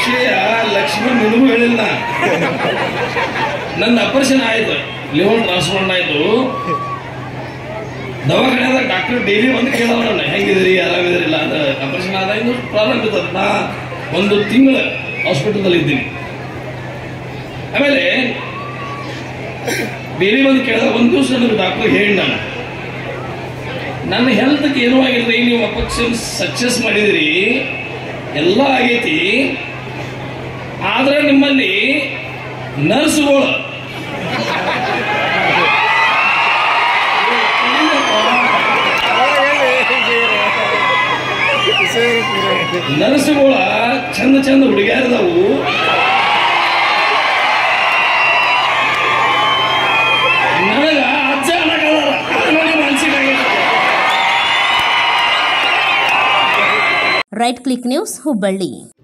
ವಿಷಯ ಲಕ್ಷ್ಮಣ್ ನಿನಗೂ ಹೇಳಿಲ್ಲ ನನ್ನ ಆಪರೇಷನ್ ಆಯ್ತು ಲಿವರ್ ಟ್ರಾನ್ಸ್ಫರ್ ಆಯ್ತು ದವಾಖಾನೆದಾಗ ಡಾಕ್ಟರ್ ಡೈಲಿ ಬಂದು ಕೇಳೋರಲ್ಲ ಹೆಂಗಿದ್ರಿ ಆರಾಮಿದ್ರಿಲ್ಲ ಅಂದ್ರೆ ಆಪರೇಷನ್ ಆದ ಇನ್ನು ಪ್ರಾಬ್ಲಮ್ ಇರ್ತದೆ ನಾ ಒಂದು ತಿಂಗಳ ಹಾಸ್ಪಿಟಲ್ದಲ್ಲಿ ಇದ್ದೀನಿ ಆಮೇಲೆ ಡೈಲಿ ಬಂದು ಕೇಳಿದಾಗ ಒಂದು ದಿವಸ ನನಗೆ ಡಾಕ್ಟರ್ ಹೇಳಿ ನಾನು ನನ್ನ ಹೆಲ್ತ್ಗೆ ಏನೂ ಆಗಿಲ್ಲ ನೀವು ಅಪಕ್ಷನ್ ಸಕ್ಸಸ್ ಮಾಡಿದಿರಿ ಎಲ್ಲ ಆಗೈತಿ ಆದ್ರೆ ನಿಮ್ಮಲ್ಲಿ ನರ್ಸ್ಗಳು ನರ್ಸ್ಗಳ ಚಂದ ಚಂದ ಹುಡುಗಿಯರ್ದವು ನನಗ ಅಜ್ಜ ಅನ್ನಕದಾರ ಅದು ನೋಡಿ ಮನ್ಸಿಗೆ ಆಗೈತೆ. Right click news Hubballi